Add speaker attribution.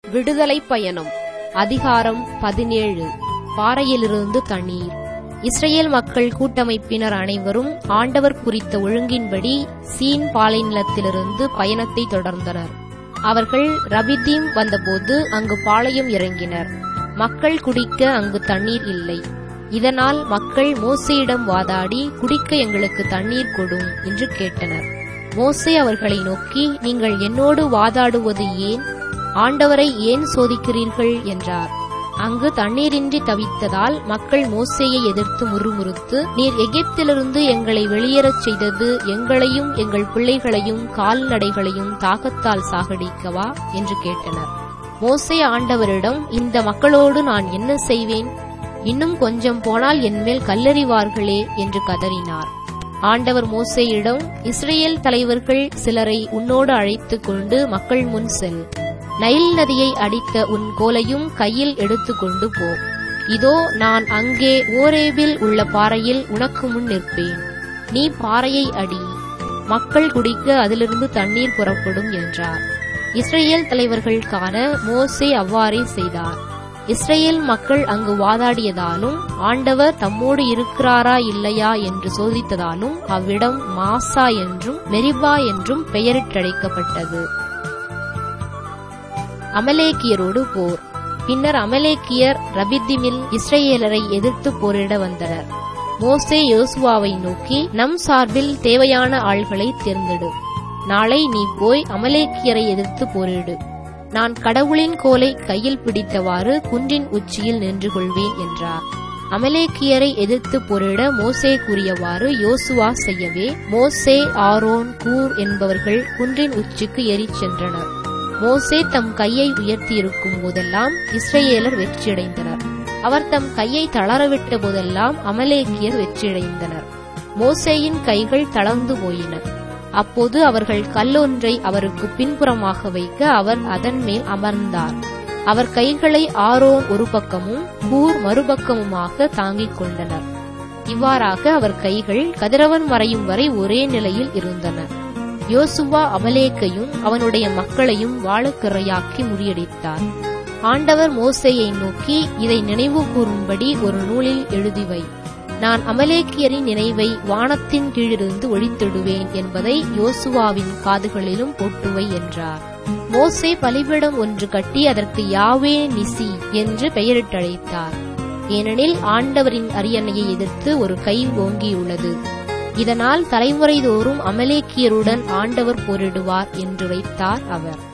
Speaker 1: விடுதலை பயணம் அதிகாரம் பதினேழு பாறையிலிருந்து தண்ணீர் இஸ்ரேல் மக்கள் கூட்டமைப்பினர் அனைவரும் ஆண்டவர் குறித்த ஒழுங்கின்படி சீன் பாலைநிலத்திலிருந்து பயணத்தை தொடர்ந்தனர் அவர்கள் ரபிதீம் வந்தபோது அங்கு பாளையம் இறங்கினர் மக்கள் குடிக்க அங்கு தண்ணீர் இல்லை இதனால் மக்கள் மோசேயிடம் வாதாடி குடிக்க எங்களுக்கு தண்ணீர் கொடும் என்று கேட்டனர் மோசே அவர்களை நோக்கி நீங்கள் என்னோடு வாதாடுவது ஏன் ஆண்டவரை ஏன் சோதிக்கிறீர்கள் என்றார் அங்கு தண்ணீரின்றி தவித்ததால் மக்கள் மோசேயை எதிர்த்து முறுமுறுத்து நீர் எகிப்திலிருந்து எங்களை வெளியேறச் செய்தது எங்களையும் எங்கள் பிள்ளைகளையும் கால்நடைகளையும் தாகத்தால் சாகடிக்கவா என்று கேட்டனர் மோசே ஆண்டவரிடம் இந்த மக்களோடு நான் என்ன செய்வேன் இன்னும் கொஞ்சம் போனால் என்மேல் கல்லறிவார்களே என்று கதறினார் ஆண்டவர் மோசேயிடம் இஸ்ரேல் தலைவர்கள் சிலரை உன்னோடு அழைத்துக் கொண்டு மக்கள் முன் செல் நைல் நதியை அடித்த உன் கோலையும் கையில் எடுத்துக்கொண்டு போ இதோ நான் அங்கே ஓரேபில் உள்ள பாறையில் உனக்கு முன் நிற்பேன் நீ பாறையை அடி மக்கள் குடிக்க அதிலிருந்து தண்ணீர் புறப்படும் என்றார் இஸ்ரேல் தலைவர்கள் காண மோசே அவ்வாறே செய்தார் இஸ்ரேல் மக்கள் அங்கு வாதாடியதாலும் ஆண்டவர் தம்மோடு இருக்கிறாரா இல்லையா என்று சோதித்ததாலும் அவ்விடம் மாசா என்றும் மெரிபா என்றும் பெயரிட்டழைக்கப்பட்டது அமலேக்கியரோடு போர் பின்னர் அமலேக்கியர் ரபித்திமில் இஸ்ரேலரை எதிர்த்து போரிட வந்தனர் மோசே யோசுவாவை நோக்கி நம் சார்பில் தேவையான ஆள்களை தேர்ந்தெடு நாளை நீ போய் அமலேக்கியரை எதிர்த்து போரிடு நான் கடவுளின் கோலை கையில் பிடித்தவாறு குன்றின் உச்சியில் நின்று கொள்வேன் என்றார் அமலேக்கியரை எதிர்த்து போரிட மோசே கூறியவாறு யோசுவா செய்யவே மோசே ஆரோன் கூர் என்பவர்கள் குன்றின் உச்சிக்கு ஏறிச் சென்றனர் மோசே தம் கையை உயர்த்தியிருக்கும் போதெல்லாம் இஸ்ரேலர் வெற்றியடைந்தனர் அவர் தம் கையை தளரவிட்ட போதெல்லாம் அமலேக்கியர் வெற்றியடைந்தனர் மோசேயின் கைகள் தளர்ந்து போயின அப்போது அவர்கள் கல்லொன்றை அவருக்கு பின்புறமாக வைக்க அவர் அதன் மேல் அமர்ந்தார் அவர் கைகளை ஆரோன் ஒரு பக்கமும் கூர் மறுபக்கமுமாக தாங்கிக் கொண்டனர் இவ்வாறாக அவர் கைகள் கதிரவன் மறையும் வரை ஒரே நிலையில் இருந்தன யோசுவா அமலேக்கையும் அவனுடைய மக்களையும் வாழக்கிறையாக்கி முறியடித்தார் ஆண்டவர் மோசேயை நோக்கி இதை நினைவு கூறும்படி ஒரு நூலில் எழுதிவை நான் அமலேக்கியரின் நினைவை வானத்தின் கீழிருந்து ஒழித்திடுவேன் என்பதை யோசுவாவின் காதுகளிலும் போட்டுவை என்றார் மோசே பலிபிடம் ஒன்று கட்டி அதற்கு யாவே நிசி என்று பெயரிட்டழைத்தார் ஏனெனில் ஆண்டவரின் அரியணையை எதிர்த்து ஒரு கை ஓங்கியுள்ளது இதனால் தலைமுறை தோறும் அமலேக்கியருடன் ஆண்டவர் போரிடுவார் என்று வைத்தார் அவர்